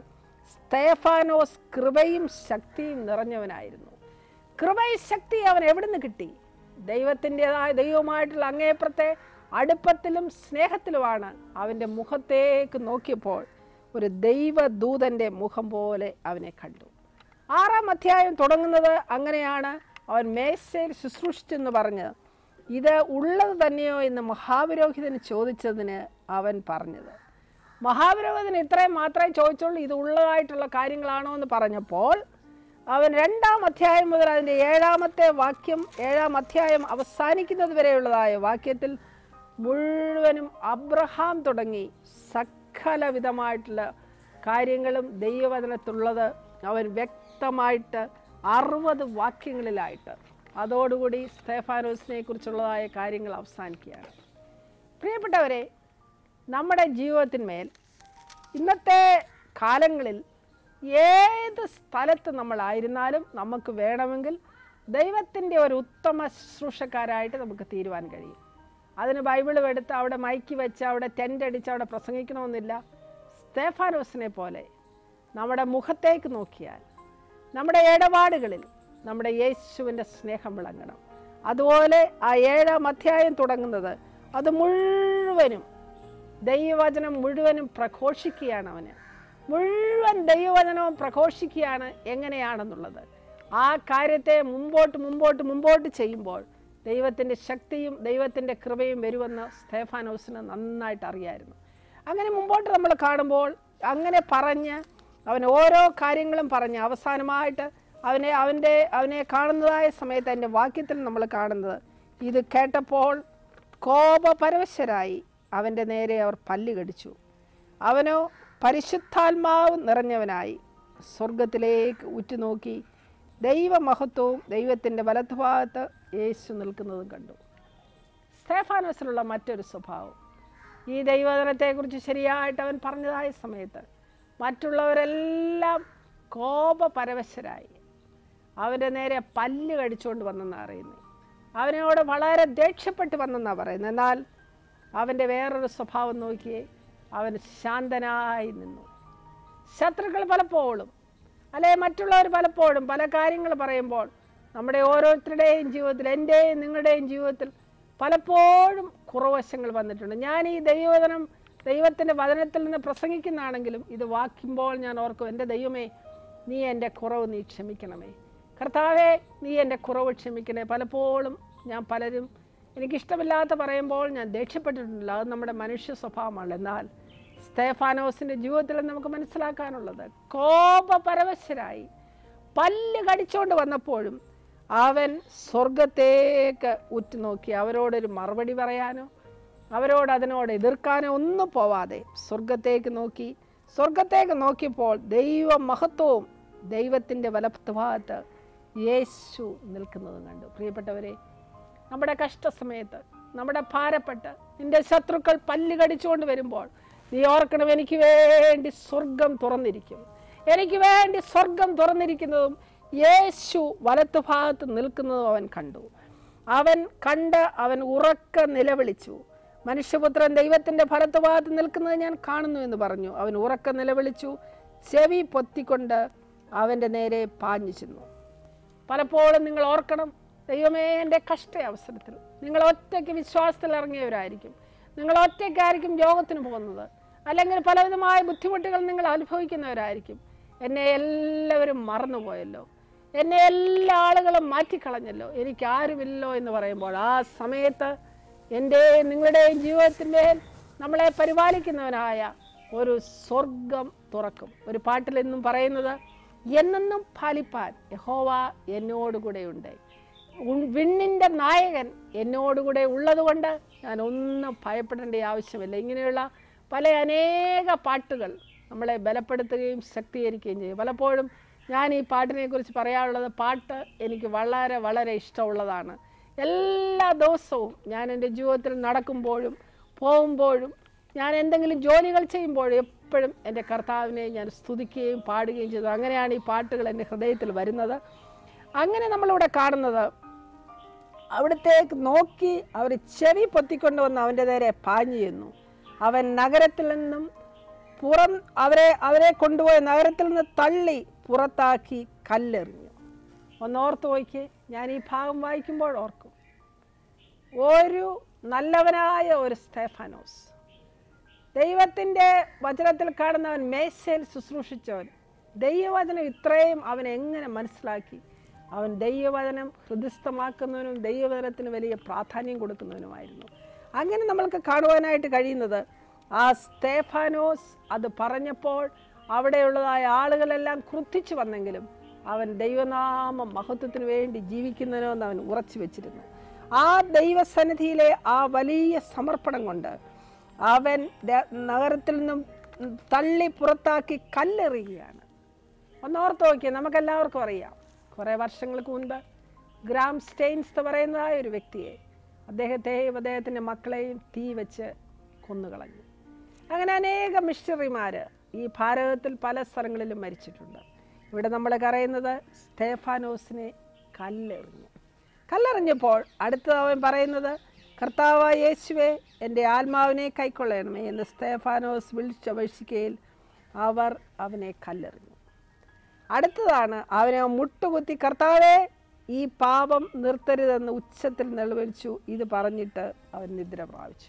സ്തേഫാനോസ് കൃപയും ശക്തിയും നിറഞ്ഞവനായിരുന്നു കൃപയും ശക്തി അവൻ എവിടുന്ന് കിട്ടി ദൈവത്തിൻ്റെതായ ദൈവമായിട്ടുള്ള അങ്ങേപ്പുറത്തെ അടുപ്പത്തിലും സ്നേഹത്തിലുമാണ് അവൻ്റെ മുഖത്തേക്ക് നോക്കിയപ്പോൾ ഒരു ദൈവദൂതൻ്റെ മുഖം പോലെ അവനെ കണ്ടു ആറാം അധ്യായം തുടങ്ങുന്നത് അങ്ങനെയാണ് അവൻ മേശയിൽ ശുശ്രൂഷിച്ചെന്ന് പറഞ്ഞ് ഇത് ഉള്ളത് തന്നെയോ എന്ന് മഹാപുരോഹിതന് ചോദിച്ചതിന് അവൻ പറഞ്ഞത് മഹാപുരോഹിതൻ ഇത്രയും മാത്രമേ ചോദിച്ചുള്ളൂ ഇത് ഉള്ളതായിട്ടുള്ള കാര്യങ്ങളാണോ എന്ന് പറഞ്ഞപ്പോൾ അവൻ രണ്ടാം അധ്യായം മുതൽ അതിൻ്റെ ഏഴാമത്തെ വാക്യം ഏഴാം അധ്യായം അവസാനിക്കുന്നത് വരെയുള്ളതായ വാക്യത്തിൽ മുഴുവനും അബ്രഹാം തുടങ്ങി സകല വിധമായിട്ടുള്ള കാര്യങ്ങളും ദൈവവചനത്തുള്ളത് അവൻ വ്യക്തമായിട്ട് അറുപത് വാക്യങ്ങളിലായിട്ട് അതോടുകൂടി സ്തേഫാനോസിനെ കുറിച്ചുള്ളതായ കാര്യങ്ങൾ അവസാനിക്കുകയാണ് പ്രിയപ്പെട്ടവരെ നമ്മുടെ ജീവിതത്തിന്മേൽ ഇന്നത്തെ കാലങ്ങളിൽ ഏത് സ്ഥലത്ത് നമ്മളായിരുന്നാലും നമുക്ക് വേണമെങ്കിൽ ദൈവത്തിൻ്റെ ഒരു ഉത്തമ ശുശ്രൂഷക്കാരായിട്ട് നമുക്ക് തീരുവാൻ കഴിയും അതിന് ബൈബിളും എടുത്ത് അവിടെ മൈക്ക് വെച്ച് അവിടെ ടെൻ്റ് അടിച്ച് അവിടെ പ്രസംഗിക്കണമെന്നില്ല സ്തേഫാനോസിനെ പോലെ നമ്മുടെ മുഖത്തേക്ക് നോക്കിയാൽ നമ്മുടെ ഇടപാടുകളിൽ നമ്മുടെ യേശുവിൻ്റെ സ്നേഹം വിളങ്ങണം അതുപോലെ ആ ഏഴാം അധ്യായം തുടങ്ങുന്നത് അത് മുഴുവനും ദൈവവചനം മുഴുവനും പ്രഘോഷിക്കുകയാണ് അവന് മുഴുവൻ ദൈവവചനവും പ്രഘോഷിക്കുകയാണ് എങ്ങനെയാണെന്നുള്ളത് ആ കാര്യത്തെ മുമ്പോട്ട് മുമ്പോട്ട് മുമ്പോട്ട് ചെയ്യുമ്പോൾ ദൈവത്തിൻ്റെ ശക്തിയും ദൈവത്തിൻ്റെ കൃപയും വരുമെന്ന് സ്തേഫാനോസിന് നന്നായിട്ട് അറിയായിരുന്നു അങ്ങനെ മുമ്പോട്ട് നമ്മൾ കാണുമ്പോൾ അങ്ങനെ പറഞ്ഞ് അവൻ ഓരോ കാര്യങ്ങളും പറഞ്ഞ് അവസാനമായിട്ട് അവനെ അവൻ്റെ അവനെ കാണുന്നതായ സമയത്ത് അതിൻ്റെ വാക്യത്തിൽ നമ്മൾ കാണുന്നത് ഇത് കേട്ടപ്പോൾ കോപപരവശരായി അവൻ്റെ നേരെ അവർ പല്ല് കടിച്ചു അവനോ പരിശുദ്ധാത്മാവ് നിറഞ്ഞവനായി സ്വർഗത്തിലേക്ക് ഉറ്റുനോക്കി ദൈവമഹത്വവും ദൈവത്തിൻ്റെ വലത്തുഭാഗത്ത് യേശു നിൽക്കുന്നതും കണ്ടു സ്തേഫാനോസിലുള്ള മറ്റൊരു സ്വഭാവം ഈ ദൈവജനത്തെക്കുറിച്ച് ശരിയായിട്ട് അവൻ പറഞ്ഞതായ സമയത്ത് മറ്റുള്ളവരെല്ലാം കോപപരവശരായി അവൻ്റെ നേരെ പല്ല് കടിച്ചുകൊണ്ട് വന്നെന്നാണ് അറിയുന്നത് അവനോട് വളരെ ദേഷ്യപ്പെട്ട് വന്നെന്നാണ് പറയുന്നത് എന്നാൽ അവൻ്റെ വേറൊരു സ്വഭാവം നോക്കിയേ അവൻ ശാന്തനായി നിന്നു ശത്രുക്കൾ പലപ്പോഴും അല്ലെ മറ്റുള്ളവർ പലപ്പോഴും പല കാര്യങ്ങൾ പറയുമ്പോൾ നമ്മുടെ ഓരോരുത്തരുടെയും ജീവിതത്തിൽ എൻ്റെയും നിങ്ങളുടെയും ജീവിതത്തിൽ പലപ്പോഴും കുറവശങ്ങൾ വന്നിട്ടുണ്ട് ഞാൻ ഈ ദൈവവചനം ദൈവത്തിൻ്റെ വചനത്തിൽ നിന്ന് പ്രസംഗിക്കുന്നതാണെങ്കിലും ഇത് വാക്കുമ്പോൾ ഞാൻ ഓർക്കും എൻ്റെ ദൈവമേ നീ എൻ്റെ കുറവ് നീ ക്ഷമിക്കണമേ കർത്താവേ നീ എൻ്റെ കുറവ് ക്ഷമിക്കണേ പലപ്പോഴും ഞാൻ പലരും എനിക്കിഷ്ടമില്ലാത്ത പറയുമ്പോൾ ഞാൻ ദേഷ്യപ്പെട്ടിട്ടുണ്ടല്ലോ അത് നമ്മുടെ മനുഷ്യ സ്വഭാവമാണ് എന്നാൽ സ്തേഫാനോസിൻ്റെ ജീവിതത്തിൽ നമുക്ക് മനസ്സിലാക്കാനുള്ളത് കോപപരവശരായി പല്ല് കടിച്ചുകൊണ്ട് വന്നപ്പോഴും അവൻ സ്വർഗത്തേക്ക് ഉറ്റുനോക്കി അവരോടൊരു മറുപടി പറയാനോ അവരോട് അതിനോട് എതിർക്കാനോ ഒന്നും പോവാതെ സ്വർഗത്തേക്ക് നോക്കി സ്വർഗത്തേക്ക് നോക്കിയപ്പോൾ ദൈവ മഹത്വവും ദൈവത്തിൻ്റെ വലത്തുഭാഗത്ത് യേശു നിൽക്കുന്നതും കണ്ടു പ്രിയപ്പെട്ടവരെ നമ്മുടെ കഷ്ടസമയത്ത് നമ്മുടെ ഭാരപ്പെട്ട് നിന്റെ ശത്രുക്കൾ പല്ല് കടിച്ചുകൊണ്ട് വരുമ്പോൾ നീ ഓർക്കണം എനിക്ക് വേണ്ടി സ്വർഗം തുറന്നിരിക്കും എനിക്ക് വേണ്ടി സ്വർഗം തുറന്നിരിക്കുന്നതും യേശു വലത്തുഭാഗത്ത് നിൽക്കുന്നതും അവൻ കണ്ടു അവൻ കണ്ട് അവൻ ഉറക്ക നിലവിളിച്ചു മനുഷ്യപുത്രൻ ദൈവത്തിൻ്റെ ഫലത്തുഭാഗത്ത് നിൽക്കുന്നത് ഞാൻ കാണുന്നു എന്ന് പറഞ്ഞു അവൻ ഉറക്ക നിലവിളിച്ചു ചെവി പൊത്തിക്കൊണ്ട് അവൻ്റെ നേരെ പാഞ്ഞു ചെന്നു പലപ്പോഴും നിങ്ങൾ ഓർക്കണം ദൈവമേ എൻ്റെ കഷ്ട അവസരത്തിൽ നിങ്ങൾ ഒറ്റയ്ക്ക് വിശ്വാസത്തിൽ ഇറങ്ങിയവരായിരിക്കും നിങ്ങൾ ഒറ്റയ്ക്കായിരിക്കും യോഗത്തിന് പോകുന്നത് അല്ലെങ്കിൽ പലവിധമായ ബുദ്ധിമുട്ടുകൾ നിങ്ങൾ അനുഭവിക്കുന്നവരായിരിക്കും എന്നെ എല്ലാവരും മറന്നുപോയല്ലോ എന്നെ എല്ലാ ആളുകളും മാറ്റിക്കളഞ്ഞല്ലോ എനിക്ക് ആരുമില്ലോ എന്ന് പറയുമ്പോൾ ആ സമയത്ത് എൻ്റെ നിങ്ങളുടെയും ജീവിതത്തിന്മേൽ നമ്മളെ പരിപാലിക്കുന്നവനായ ഒരു സ്വർഗം തുറക്കും ഒരു പാട്ടിൽ എന്നും പറയുന്നത് എന്നെന്നും പാലിപ്പാൻ യഹോവ എന്നോടുകൂടെയുണ്ട് ഉൺ- വിണ്ണിൻ്റെ നായകൻ എന്നോടുകൂടെ ഉള്ളതുകൊണ്ട് ഞാൻ ഒന്നും ഭയപ്പെടേണ്ട ആവശ്യമില്ല ഇങ്ങനെയുള്ള പല അനേക പാട്ടുകൾ നമ്മളെ ബലപ്പെടുത്തുകയും ശക്തീകരിക്കുകയും ചെയ്യും പലപ്പോഴും ഞാൻ ഈ പാട്ടിനെക്കുറിച്ച് പറയാനുള്ളത് പാട്ട് എനിക്ക് വളരെ വളരെ ഇഷ്ടമുള്ളതാണ് എല്ലാ ദിവസവും ഞാൻ എൻ്റെ ജീവിതത്തിൽ നടക്കുമ്പോഴും പോകുമ്പോഴും ഞാൻ എന്തെങ്കിലും ജോലികൾ ചെയ്യുമ്പോഴും എപ്പോഴും എൻ്റെ കർത്താവിനെ ഞാൻ സ്തുതിക്കുകയും പാടുകയും ചെയ്തു അങ്ങനെയാണ് ഈ പാട്ടുകൾ എൻ്റെ ഹൃദയത്തിൽ വരുന്നത് അങ്ങനെ നമ്മളിവിടെ കാണുന്നത് അവിടത്തേക്ക് നോക്കി അവർ ചെവി പൊത്തിക്കൊണ്ട് വന്ന് അവൻ്റെ നേരെ പാഞ്ഞു ചെന്നു അവൻ നഗരത്തിൽ നിന്നും പുറം അവരെ അവരെ കൊണ്ടുപോയി നഗരത്തിൽ നിന്ന് തള്ളി പുറത്താക്കി കല്ലെറിഞ്ഞു ഒന്ന് ഓർത്ത് നോക്കി ഞാൻ ഈ ഭാഗം വായിക്കുമ്പോൾ ഓർക്കും ഒരു നല്ലവനായ ഒരു സ്തേഫാനോസ് ദൈവത്തിൻ്റെ വചനത്തിൽ കാണുന്നവൻ മേശയിൽ ശുശ്രൂഷിച്ചവൻ ദൈവവചനം ഇത്രയും അവൻ എങ്ങനെ മനസ്സിലാക്കി അവൻ ദൈവവചനം ഹൃദയസ്ഥമാക്കുന്നവനും ദൈവവചനത്തിന് വലിയ പ്രാധാന്യം കൊടുക്കുന്നവനുമായിരുന്നു അങ്ങനെ നമ്മൾക്ക് കാണുവാനായിട്ട് കഴിയുന്നത് ആ സ്തേഫാനോസ് അത് പറഞ്ഞപ്പോൾ അവിടെയുള്ളതായ ആളുകളെല്ലാം ക്രുദ്ധിച്ചു വന്നെങ്കിലും അവൻ ദൈവനാമ മഹത്വത്തിന് വേണ്ടി ജീവിക്കുന്നതിനോന്ന് അവൻ ഉറച്ചു വെച്ചിരുന്നു ആ ദൈവസന്നിധിയിലെ ആ വലിയ സമർപ്പണം കൊണ്ട് അവൻ ദ- നഗരത്തിൽ നിന്നും തള്ളി പുറത്താക്കി കല്ലെറിയുകയാണ് ഒന്നോർത്ത് നോക്കിയാൽ നമുക്കെല്ലാവർക്കും അറിയാം കുറേ വർഷങ്ങൾക്ക് മുൻപ് ഗ്രാം സ്റ്റെയിൻസ് എന്ന് പറയുന്നതായ ഒരു വ്യക്തിയെ അദ്ദേഹത്തെയും അദ്ദേഹത്തിൻ്റെ മക്കളെയും തീ വെച്ച് കൊന്നുകളഞ്ഞു അങ്ങനെ അനേകം മിഷണറിമാർ ഈ ഭാരതത്തിൽ പല സ്ഥലങ്ങളിലും മരിച്ചിട്ടുണ്ട് ഇവിടെ നമ്മൾ പറയുന്നത് സ്തേഫാനോസിനെ കല്ലെറിഞ്ഞു കല്ലെറിഞ്ഞപ്പോൾ അടുത്തത് അവൻ പറയുന്നത് കർത്താവ് യേശുവെ എൻ്റെ ആത്മാവിനെ കൈക്കൊള്ളണമേ എന്ന് സ്തേഫാനോസ് വിളിച്ചപേക്ഷിക്കയിൽ അവർ അവനെ കല്ലെറിഞ്ഞു അടുത്തതാണ് അവനെ മുട്ടുകുത്തി കർത്താവെ ഈ പാപം നിർത്തരുതെന്ന് ഉച്ചത്തിൽ നിലവിളിച്ചു ഇത് പറഞ്ഞിട്ട് അവൻ നിദ്ര പ്രാപിച്ചു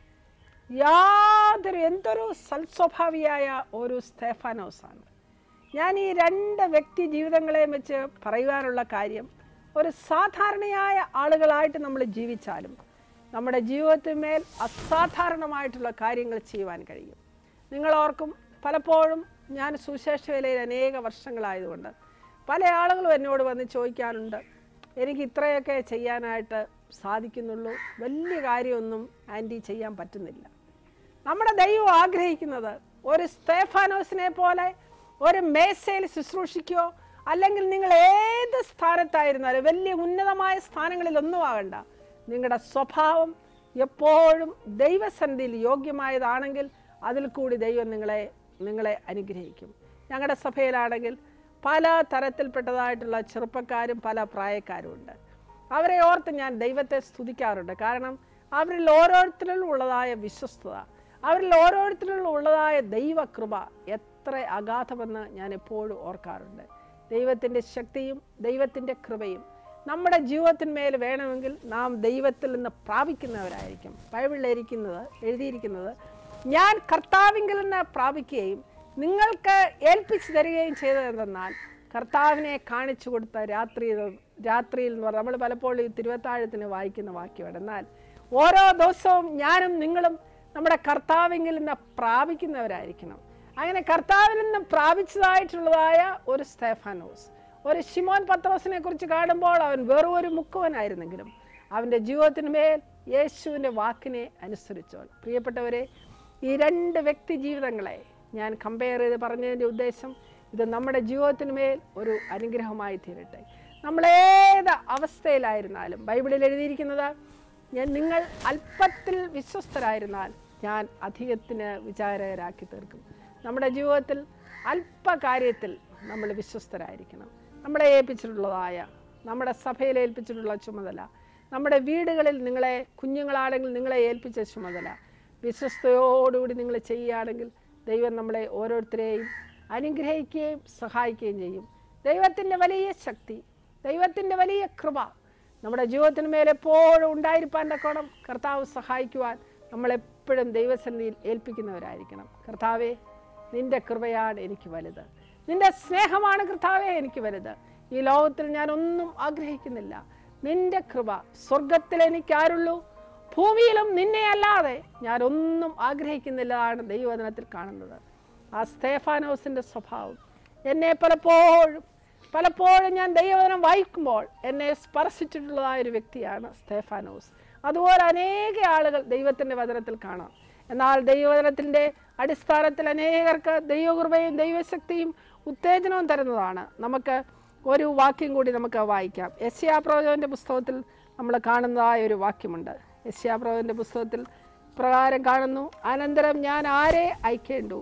യാതൊരു എന്തൊരു സൽസ്വഭാവിയായ ഒരു സ്തേഫാനോസാണ് ഞാൻ ഈ രണ്ട് വ്യക്തി ജീവിതങ്ങളെയും വെച്ച് പറയുവാനുള്ള കാര്യം ഒരു സാധാരണയായ ആളുകളായിട്ട് നമ്മൾ ജീവിച്ചാലും നമ്മുടെ ജീവിതത്തിന്മേൽ അസാധാരണമായിട്ടുള്ള കാര്യങ്ങൾ ചെയ്യുവാൻ കഴിയും നിങ്ങൾ ഓർക്കും പലപ്പോഴും ഞാൻ സുശേഷ വേലയിൽ അനേക വർഷങ്ങളായതുകൊണ്ട് പല ആളുകളും എന്നോട് വന്ന് ചോദിക്കാറുണ്ട് എനിക്ക് ഇത്രയൊക്കെ ചെയ്യാനായിട്ട് സാധിക്കുന്നുള്ളൂ വലിയ കാര്യമൊന്നും ആൻറ്റി ചെയ്യാൻ പറ്റുന്നില്ല നമ്മുടെ ദൈവം ആഗ്രഹിക്കുന്നത് ഒരു സ്തേഫാനോസിനെ പോലെ ഒരു മേശയിൽ ശുശ്രൂഷിക്കുകയോ അല്ലെങ്കിൽ നിങ്ങൾ ഏത് സ്ഥാനത്തായിരുന്നാലും വലിയ ഉന്നതമായ സ്ഥാനങ്ങളിലൊന്നും ആകണ്ട നിങ്ങളുടെ സ്വഭാവം എപ്പോഴും ദൈവസന്നിധിയിൽ യോഗ്യമായതാണെങ്കിൽ അതിൽ കൂടി ദൈവം നിങ്ങളെ നിങ്ങളെ അനുഗ്രഹിക്കും ഞങ്ങളുടെ സഭയിലാണെങ്കിൽ പല തരത്തിൽപ്പെട്ടതായിട്ടുള്ള ചെറുപ്പക്കാരും പല പ്രായക്കാരും ഉണ്ട് അവരെ ഓർത്ത് ഞാൻ ദൈവത്തെ സ്തുതിക്കാറുണ്ട് കാരണം അവരിൽ ഓരോരുത്തരിലും ഉള്ളതായ വിശ്വസ്തത അവരിൽ ഓരോരുത്തരിലും ഉള്ളതായ ദൈവകൃപ എത്ര അഗാധമെന്ന് ഞാൻ എപ്പോഴും ഓർക്കാറുണ്ട് ദൈവത്തിൻ്റെ ശക്തിയും ദൈവത്തിൻ്റെ കൃപയും നമ്മുടെ ജീവിതത്തിന്മേൽ വേണമെങ്കിൽ നാം ദൈവത്തിൽ നിന്ന് പ്രാപിക്കുന്നവരായിരിക്കും ബൈബിളിലിരിക്കുന്നത് എഴുതിയിരിക്കുന്നത് ഞാൻ കർത്താവിങ്കിൽ നിന്ന് പ്രാപിക്കുകയും നിങ്ങൾക്ക് ഏൽപ്പിച്ചു തരികയും ചെയ്തതെന്നാൽ കർത്താവിനെ കാണിച്ചു കൊടുത്ത രാത്രി രാത്രിയിൽ എന്ന് പറഞ്ഞാൽ നമ്മൾ പലപ്പോഴും ഈ തിരുവത്താഴത്തിന് വായിക്കുന്ന വാക്യമാണ് എന്നാൽ ഓരോ ദിവസവും ഞാനും നിങ്ങളും നമ്മുടെ കർത്താവിങ്കിൽ നിന്ന് പ്രാപിക്കുന്നവരായിരിക്കണം അങ്ങനെ കർത്താവിൽ നിന്ന് പ്രാപിച്ചതായിട്ടുള്ളതായ ഒരു സ്തേഫാനോസ് ഒരു ഷിമോൻ പത്രോസിനെ കുറിച്ച് കാണുമ്പോൾ അവൻ വെറും ഒരു മുക്കുവനായിരുന്നെങ്കിലും അവൻ്റെ ജീവിതത്തിന് മേൽ യേശുവിൻ്റെ വാക്കിനെ അനുസരിച്ചോൾ പ്രിയപ്പെട്ടവരെ ഈ രണ്ട് വ്യക്തി ജീവിതങ്ങളെ ഞാൻ കമ്പയർ ചെയ്ത് പറഞ്ഞതിൻ്റെ ഉദ്ദേശം ഇത് നമ്മുടെ ജീവിതത്തിന് മേൽ ഒരു അനുഗ്രഹമായി തീരട്ടെ നമ്മളേത് അവസ്ഥയിലായിരുന്നാലും ബൈബിളിൽ എഴുതിയിരിക്കുന്നത് ഞാൻ നിങ്ങൾ അല്പത്തിൽ വിശ്വസ്തരായിരുന്നാൽ ഞാൻ അധികത്തിന് വിചാരകരാക്കി തീർക്കും നമ്മുടെ ജീവിതത്തിൽ അല്പകാര്യത്തിൽ നമ്മൾ വിശ്വസ്തരായിരിക്കണം നമ്മളെ ഏൽപ്പിച്ചിട്ടുള്ളതായ നമ്മുടെ സഭയിൽ ഏൽപ്പിച്ചിട്ടുള്ള ചുമതല നമ്മുടെ വീടുകളിൽ നിങ്ങളെ കുഞ്ഞുങ്ങളാണെങ്കിൽ നിങ്ങളെ ഏൽപ്പിച്ച ചുമതല വിശ്വസ്തയോടുകൂടി നിങ്ങൾ ചെയ്യുകയാണെങ്കിൽ ദൈവം നമ്മളെ ഓരോരുത്തരെയും അനുഗ്രഹിക്കുകയും സഹായിക്കുകയും ചെയ്യും ദൈവത്തിൻ്റെ വലിയ ശക്തി ദൈവത്തിൻ്റെ വലിയ കൃപ നമ്മുടെ ജീവിതത്തിന് മേലെ എപ്പോഴും ഉണ്ടായിരിക്കാൻ തക്കോണം കർത്താവ് സഹായിക്കുവാൻ നമ്മളെപ്പോഴും ദൈവസന്നിധിയിൽ ഏൽപ്പിക്കുന്നവരായിരിക്കണം കർത്താവെ നിന്റെ കൃപയാണ് എനിക്ക് വലുത് നിന്റെ സ്നേഹമാണ് കർത്താവെ എനിക്ക് വലുത് ഈ ലോകത്തിൽ ഞാൻ ഒന്നും ആഗ്രഹിക്കുന്നില്ല നിന്റെ കൃപ സ്വർഗത്തിൽ എനിക്ക് ആരുള്ളൂ ഭൂമിയിലും നിന്നെ അല്ലാതെ ഞാൻ ഒന്നും ആഗ്രഹിക്കുന്നില്ലതാണ് ദൈവവചനത്തിൽ കാണുന്നത് ആ സ്തേഫാനോസിൻ്റെ സ്വഭാവം എന്നെ പലപ്പോഴും പലപ്പോഴും ഞാൻ ദൈവവചനം വായിക്കുമ്പോൾ എന്നെ സ്പർശിച്ചിട്ടുള്ളതായ ഒരു വ്യക്തിയാണ് സ്തേഫാനോസ് അതുപോലെ അനേക ആളുകൾ ദൈവത്തിൻ്റെ വചനത്തിൽ കാണാം എന്നാൽ ദൈവവചനത്തിൻ്റെ അടിസ്ഥാനത്തിൽ അനേകർക്ക് ദൈവകൃപയും ദൈവശക്തിയും ഉത്തേജനവും തരുന്നതാണ് നമുക്ക് ഒരു വാക്യം കൂടി നമുക്ക് വായിക്കാം യശ്യാപ്രവചൻ്റെ പുസ്തകത്തിൽ നമ്മൾ കാണുന്നതായ ഒരു വാക്യമുണ്ട് യശ്യാപ്രവചൻ്റെ പുസ്തകത്തിൽ പ്രകാരം കാണുന്നു അനന്തരം ഞാൻ ആരെ അയക്കേണ്ടു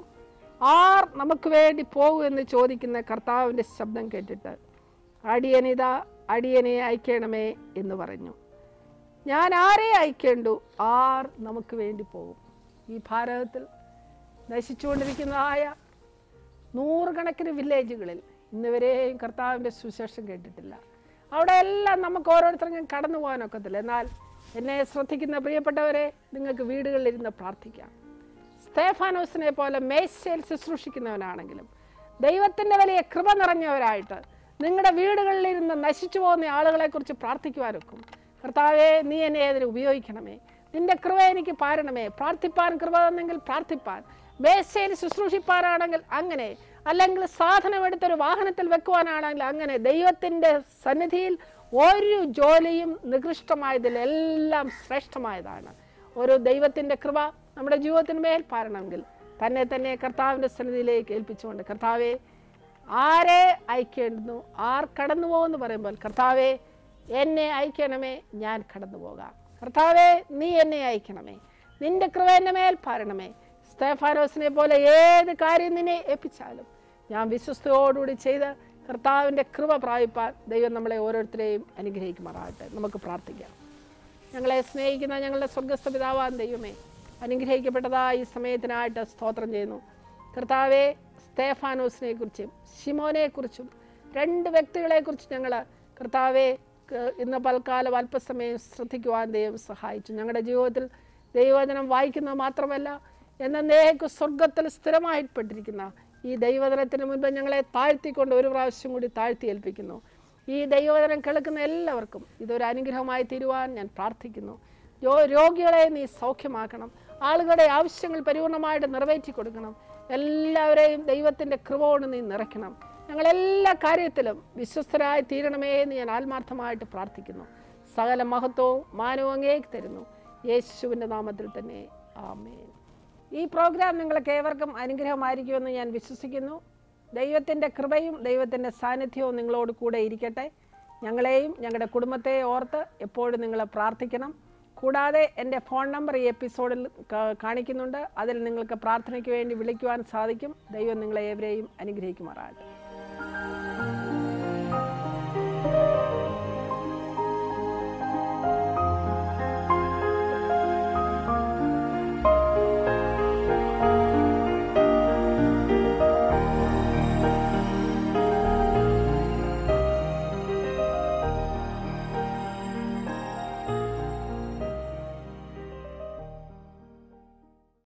ആർ നമുക്ക് വേണ്ടി പോകുമെന്ന് ചോദിക്കുന്ന കർത്താവിൻ്റെ ശബ്ദം കേട്ടിട്ട് അടിയനിത അടിയനെ അയക്കണമേ എന്ന് പറഞ്ഞു ഞാൻ ആരെ അയക്കേണ്ടു ആർ നമുക്ക് വേണ്ടി പോകും ഈ ഭാരതത്തിൽ നശിച്ചുകൊണ്ടിരിക്കുന്നതായ നൂറുകണക്കിന് വില്ലേജുകളിൽ ഇന്നുവരെയും കർത്താവിൻ്റെ സുശേഷം കേട്ടിട്ടില്ല അവിടെ എല്ലാം നമുക്ക് ഓരോരുത്തർക്കും കടന്നു പോകാനൊക്കത്തില്ല എന്നാൽ എന്നെ ശ്രദ്ധിക്കുന്ന പ്രിയപ്പെട്ടവരെ നിങ്ങൾക്ക് വീടുകളിലിരുന്ന് പ്രാർത്ഥിക്കാം സ്തേഫാനോസിനെ പോലെ മേശയിൽ ശുശ്രൂഷിക്കുന്നവനാണെങ്കിലും ദൈവത്തിൻ്റെ വലിയ കൃപ നിറഞ്ഞവരായിട്ട് നിങ്ങളുടെ വീടുകളിലിരുന്ന് നശിച്ചു പോകുന്ന ആളുകളെക്കുറിച്ച് പ്രാർത്ഥിക്കുവാനൊക്കും കർത്താവെ നീ എന്നെ ഏതിന് ഉപയോഗിക്കണമേ നിന്റെ കൃപ എനിക്ക് പാരണമേ പ്രാർത്ഥിപ്പാൻ കൃപ തന്നെങ്കിൽ പ്രാർത്ഥിപ്പാൻ മേശയിൽ ശുശ്രൂഷിപ്പാനാണെങ്കിൽ അങ്ങനെ അല്ലെങ്കിൽ സാധനമെടുത്തൊരു വാഹനത്തിൽ വെക്കുവാനാണെങ്കിൽ അങ്ങനെ ദൈവത്തിൻ്റെ സന്നിധിയിൽ ഒരു ജോലിയും നികൃഷ്ടമായതിലെല്ലാം ശ്രേഷ്ഠമായതാണ് ഒരു ദൈവത്തിൻ്റെ കൃപ നമ്മുടെ ജീവിതത്തിന് മേൽ പാരണമെങ്കിൽ തന്നെ തന്നെ കർത്താവിൻ്റെ സന്നിധിയിലേക്ക് ഏൽപ്പിച്ചുകൊണ്ട് കർത്താവെ ആരെ അയക്കേണ്ടുന്നു ആർ കടന്നു പോകുമെന്ന് പറയുമ്പോൾ കർത്താവെ എന്നെ അയക്കണമേ ഞാൻ കടന്നു പോകാം കർത്താവെ നീ എന്നെ അയക്കണമേ നിന്റെ കൃപ എൻ്റെ മേൽ പാരണമേ സ്തേഫാനോസിനെ പോലെ ഏത് കാര്യം നിന്നെ ഏൽപ്പിച്ചാലും ഞാൻ വിശ്വസ്തയോടുകൂടി ചെയ്ത് കർത്താവിൻ്റെ കൃപ പ്രാപിപ്പാൻ ദൈവം നമ്മളെ ഓരോരുത്തരെയും അനുഗ്രഹിക്കുമാറാകട്ടെ നമുക്ക് പ്രാർത്ഥിക്കാം ഞങ്ങളെ സ്നേഹിക്കുന്ന ഞങ്ങളുടെ സ്വർഗസ്ഥ പിതാവാൻ ദൈവമേ അനുഗ്രഹിക്കപ്പെട്ടതായ ഈ സമയത്തിനായിട്ട് സ്തോത്രം ചെയ്യുന്നു കർത്താവെ സ്തേഫാനോസിനെ കുറിച്ചും ഷിമോനെക്കുറിച്ചും രണ്ട് വ്യക്തികളെക്കുറിച്ച് ഞങ്ങൾ കർത്താവെ ക- ഇന്ന് പൽക്കാലം അല്പസമയം ശ്രദ്ധിക്കുവാൻ ദൈവം സഹായിച്ചു ഞങ്ങളുടെ ജീവിതത്തിൽ ദൈവവചനം വായിക്കുന്നത് മാത്രമല്ല എന്നേക്ക് സ്വർഗത്തിൽ സ്ഥിരമായിപ്പെട്ടിരിക്കുന്ന ഈ ദൈവവചനത്തിന് മുൻപ് ഞങ്ങളെ താഴ്ത്തിക്കൊണ്ട് ഒരു പ്രാവശ്യം കൂടി താഴ്ത്തി ഏൽപ്പിക്കുന്നു ഈ ദൈവവചനം കേൾക്കുന്ന എല്ലാവർക്കും ഇതൊരു അനുഗ്രഹമായി തീരുവാൻ ഞാൻ പ്രാർത്ഥിക്കുന്നു യോ- രോഗികളെ നീ സൗഖ്യമാക്കണം ആളുകളുടെ ആവശ്യങ്ങൾ പരിപൂർണമായിട്ട് നിറവേറ്റി കൊടുക്കണം എല്ലാവരെയും ദൈവത്തിൻ്റെ കൃപ കൊണ്ട് നീ നിറയ്ക്കണം ഞങ്ങളെല്ലാ കാര്യത്തിലും വിശ്വസ്തരായി തീരണമേ എന്ന് ഞാൻ ആത്മാർത്ഥമായിട്ട് പ്രാർത്ഥിക്കുന്നു സകല മഹത്വവും മാനവും അങ്ങേക്ക് തരുന്നു യേശുവിൻ്റെ നാമത്തിൽ തന്നെ ആമേൻ ഈ പ്രോഗ്രാം നിങ്ങൾക്ക് ഏവർക്കും അനുഗ്രഹമായിരിക്കുമെന്ന് ഞാൻ വിശ്വസിക്കുന്നു ദൈവത്തിൻ്റെ കൃപയും ദൈവത്തിൻ്റെ സാന്നിധ്യവും നിങ്ങളോട് കൂടെ ഇരിക്കട്ടെ ഞങ്ങളെയും ഞങ്ങളുടെ കുടുംബത്തെ ഓർത്ത് എപ്പോഴും നിങ്ങൾ പ്രാർത്ഥിക്കണം കൂടാതെ എൻ്റെ ഫോൺ നമ്പർ ഈ എപ്പിസോഡിൽ കാ- കാണിക്കുന്നുണ്ട് അതിൽ നിങ്ങൾക്ക് പ്രാർത്ഥനയ്ക്ക് വേണ്ടി വിളിക്കുവാൻ സാധിക്കും ദൈവം നിങ്ങളെ ഏവരെയും അനുഗ്രഹിക്കുമാറാകട്ടെ